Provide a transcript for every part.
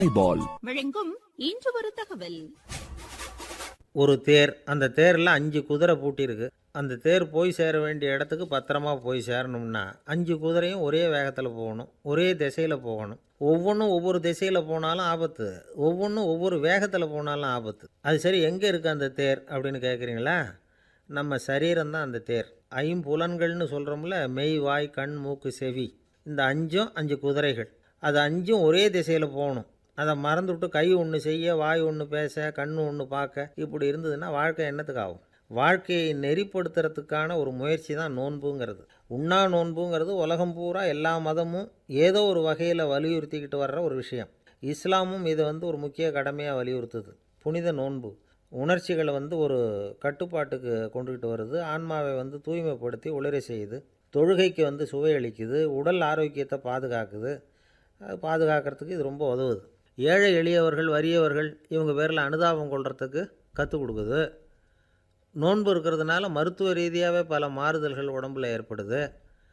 பால் வழங்கும் இன்று ஒரு தகவல் ஒரு தேர் அந்த தேரில் அஞ்சு குதிரை பூட்டியிருக்கு அந்த தேர் போய் சேர வேண்டிய இடத்துக்கு பத்திரமா போய் சேரணும்னா அஞ்சு குதிரையும் ஒரே வேகத்தில் போகணும் ஒரே திசையில் போகணும் ஒவ்வொன்றும் ஒவ்வொரு திசையில் போனாலும் ஆபத்து ஒவ்வொன்றும் ஒவ்வொரு வேகத்தில் போனாலும் ஆபத்து அது சரி எங்கே இருக்குது அந்த தேர் அப்படின்னு கேட்குறீங்களா நம்ம சரீரம் தான் அந்த தேர் ஐம்புலன்கள்னு சொல்கிறோம்ல மெய் வாய் கண் மூக்கு செவி இந்த அஞ்சும் அஞ்சு குதிரைகள் அது அஞ்சும் ஒரே திசையில் போகணும் அதை மறந்துவிட்டு கை ஒன்று செய்ய வாய் ஒன்று பேச கண் ஒன்று பார்க்க இப்படி இருந்ததுன்னா வாழ்க்கை என்னத்துக்கு ஆகும் வாழ்க்கையை நெறிப்படுத்துறதுக்கான ஒரு முயற்சி தான் நோன்புங்கிறது உண்ணா நோன்புங்கிறது உலகம் பூரா எல்லா மதமும் ஏதோ ஒரு வகையில் வலியுறுத்திக்கிட்டு வர்ற ஒரு விஷயம் இஸ்லாமும் இதை வந்து ஒரு முக்கிய கடமையாக வலியுறுத்துது புனித நோன்பு உணர்ச்சிகளை வந்து ஒரு கட்டுப்பாட்டுக்கு கொண்டுகிட்டு வருது ஆன்மாவை வந்து தூய்மைப்படுத்தி ஒளிர செய்யுது தொழுகைக்கு வந்து சுவையளிக்குது உடல் ஆரோக்கியத்தை பாதுகாக்குது அது பாதுகாக்கிறதுக்கு இது ரொம்ப உதவுது ஏழை எளியவர்கள் வறியவர்கள் இவங்க பேரில் அனுதாபம் கொள்றதுக்கு கற்றுக் கொடுக்குது நோன்பு இருக்கிறதுனால மருத்துவ ரீதியாகவே பல மாறுதல்கள் உடம்புல ஏற்படுது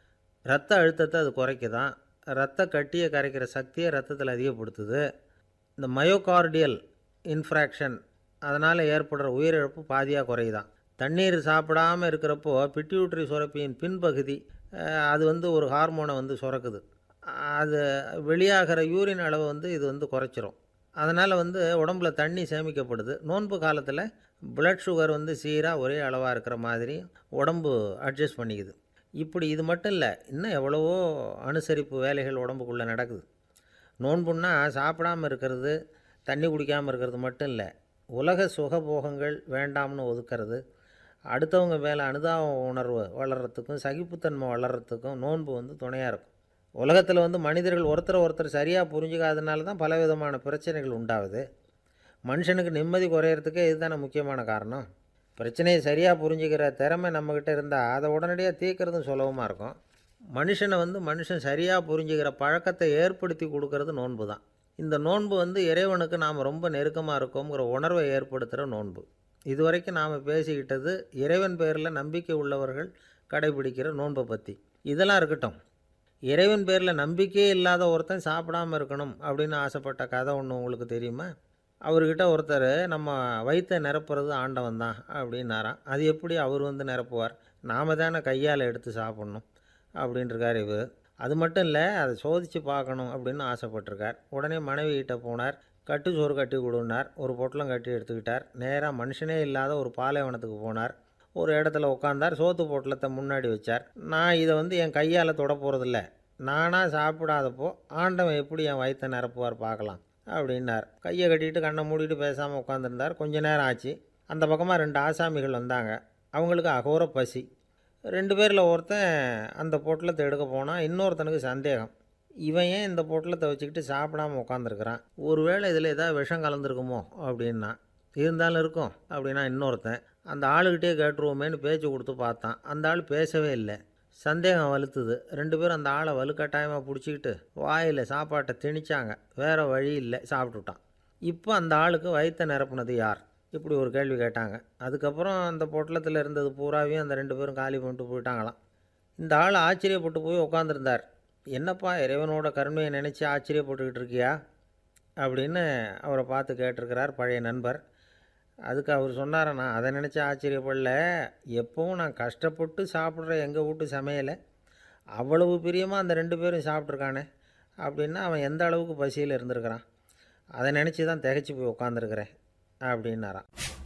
ரத்த அழுத்தத்தை அது குறைக்குதான் ரத்த கட்டியை கரைக்கிற சக்தியை ரத்தத்தில் அதிகப்படுத்துது இந்த மயோகார்டியல் இன்ஃப்ராக்ஷன் அதனால் ஏற்படுற உயிரிழப்பு பாதியாக குறையுதான் தண்ணீர் சாப்பிடாமல் இருக்கிறப்போ பிட்யூட்ரி சுரப்பியின் பின்பகுதி அஹ், அது வந்து ஒரு ஹார்மோனை வந்து சுரக்குது அது வெளியாகிற யூரின் அளவை வந்து இது வந்து குறைச்சிரும் அதனால் வந்து உடம்புல தண்ணி சேமிக்கப்படுது நோன்பு காலத்தில் பிளட் சுகர் வந்து சீராக ஒரே அளவாக இருக்கிற மாதிரி உடம்பு அட்ஜஸ்ட் பண்ணிக்குது இப்படி இது மட்டும் இல்லை இன்னும் எவ்வளவோ அனுசரிப்பு வேலைகள் உடம்புக்குள்ளே நடக்குது நோன்புன்னா சாப்பிடாம இருக்கிறது தண்ணி குடிக்காமல் இருக்கிறது மட்டும் இல்லை உலக சுகபோகங்கள் வேண்டாம்னு ஒதுக்கிறது அடுத்தவங்க மேலே அனுதாப உணர்வு வளர்கிறதுக்கும் சகிப்புத்தன்மை வளர்கிறதுக்கும் நோன்பு வந்து துணையாக இருக்கும் உலகத்தில் வந்து மனிதர்கள் ஒருத்தரை ஒருத்தர் சரியாக புரிஞ்சுக்காதனால தான் பலவிதமான பிரச்சனைகள் உண்டாகுது மனுஷனுக்கு நிம்மதி குறையிறதுக்கே இதுதானே முக்கியமான காரணம் பிரச்சனையை சரியாக புரிஞ்சுக்கிற திறமை நம்மக்கிட்ட இருந்தால் அதை உடனடியாக தீர்க்கறதும் சுலபமாக இருக்கும் மனுஷனை வந்து மனுஷன் சரியாக புரிஞ்சுக்கிற பழக்கத்தை ஏற்படுத்தி கொடுக்கறது நோன்பு தான் இந்த நோன்பு வந்து இறைவனுக்கு நாம் ரொம்ப நெருக்கமாக இருக்கோங்கிற உணர்வை ஏற்படுத்துகிற நோன்பு இதுவரைக்கும் நாம் பேசிக்கிட்டது இறைவன் பேரில் நம்பிக்கை உள்ளவர்கள் கடைபிடிக்கிற நோன்பை பற்றி இதெல்லாம் இருக்கட்டும் இறைவன் பேரில் நம்பிக்கையே இல்லாத ஒருத்தன் சாப்பிடாம இருக்கணும் அப்படின்னு ஆசைப்பட்ட கதை ஒன்று உங்களுக்கு தெரியுமா அவர்கிட்ட ஒருத்தர் நம்ம வயிற்றை நிரப்புறது ஆண்டவன் தான் அப்படின்னாராம் அது எப்படி அவர் வந்து நிரப்புவார் நாம தானே கையால் எடுத்து சாப்பிட்ணும் அப்படின்ட்டுருக்கார் இவர் அது மட்டும் இல்லை அதை சோதித்து பார்க்கணும் அப்படின்னு ஆசைப்பட்டிருக்கார் உடனே மனைவி கிட்ட போனார் கட்டு சோறு கட்டி கொடுனார் ஒரு பொட்டலம் கட்டி எடுத்துக்கிட்டார் நேராக மனுஷனே இல்லாத ஒரு பாலைவனத்துக்கு போனார் ஒரு இடத்துல உட்காந்தார் சோத்து பொட்டலத்தை முன்னாடி வச்சார் நான் இதை வந்து என் கையால் தொட போகிறதில்ல நானாக சாப்பிடாதப்போ ஆண்டவன் எப்படி என் வயிற்றை நிரப்புவார் பார்க்கலாம் அப்படின்னார் கையை கட்டிட்டு கண்ணை மூடிட்டு பேசாமல் உட்காந்துருந்தார் கொஞ்ச நேரம் ஆச்சு அந்த பக்கமாக ரெண்டு ஆசாமிகள் வந்தாங்க அவங்களுக்கு அகோர பசி ரெண்டு பேரில் ஒருத்தன் அந்த பொட்டலத்தை எடுக்க போனால் இன்னொருத்தனுக்கு சந்தேகம் இவன் ஏன் இந்த பொட்டலத்தை வச்சுக்கிட்டு சாப்பிடாம உட்காந்துருக்குறான் ஒருவேளை இதில் ஏதாவது விஷம் கலந்துருக்குமோ அப்படின்னா இருந்தாலும் இருக்கும் அப்படின்னா இன்னொருத்தன் அந்த ஆளுகிட்டே கேட்டுருவோமேன்னு பேச்சு கொடுத்து பார்த்தான் அந்த ஆள் பேசவே இல்லை சந்தேகம் வலுத்துது ரெண்டு பேரும் அந்த ஆளை வலுக்கட்டாயமாக பிடிச்சிக்கிட்டு வாயில் சாப்பாட்டை திணிச்சாங்க வேறு வழி இல்லை சாப்பிட்டுட்டான் இப்போ அந்த ஆளுக்கு வயிற்றை நிரப்புனது யார் இப்படி ஒரு கேள்வி கேட்டாங்க அதுக்கப்புறம் அந்த பொட்டலத்தில் இருந்தது பூராவையும் அந்த ரெண்டு பேரும் காலி பண்ணிட்டு போயிட்டாங்களாம் இந்த ஆள் ஆச்சரியப்பட்டு போய் உட்காந்துருந்தார் என்னப்பா இறைவனோட கருணையை நினச்சி ஆச்சரியப்பட்டுக்கிட்டு இருக்கியா அப்படின்னு அவரை பார்த்து கேட்டிருக்கிறார் பழைய நண்பர் அதுக்கு அவர் சொன்னார நான் அதை நினச்சி ஆச்சரியப்படல எப்பவும் நான் கஷ்டப்பட்டு சாப்பிட்ற எங்கள் வீட்டு சமையலை அவ்வளவு பிரியமாக அந்த ரெண்டு பேரும் சாப்பிட்ருக்கானே அப்படின்னா அவன் எந்த அளவுக்கு பசியில் இருந்திருக்கிறான் அதை நினச்சி தான் திகைச்சு போய் உட்காந்துருக்கிறேன் அப்படின்னாராம்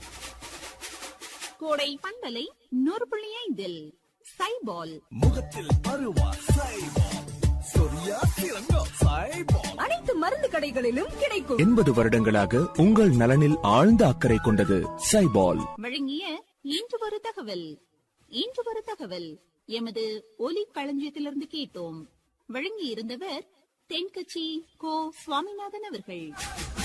கோடை பண்பலை நூறு புள்ளி ஐந்தில் சைபால் முகத்தில் அருவா சைபால் சொரியா சிறங்கோ சைபால் அனைத்து மருந்து கடைகளிலும் கிடைக்கும் எண்பது வருடங்களாக உங்கள் நலனில் ஆழ்ந்த அக்கறை கொண்டது சைபால் வழங்கிய இன்று ஒரு தகவல் இன்று ஒரு தகவல் எமது ஒலி களஞ்சியத்திலிருந்து கேட்டோம் வழங்கி இருந்தவர் தென்கட்சி கோ சுவாமிநாதன் அவர்கள்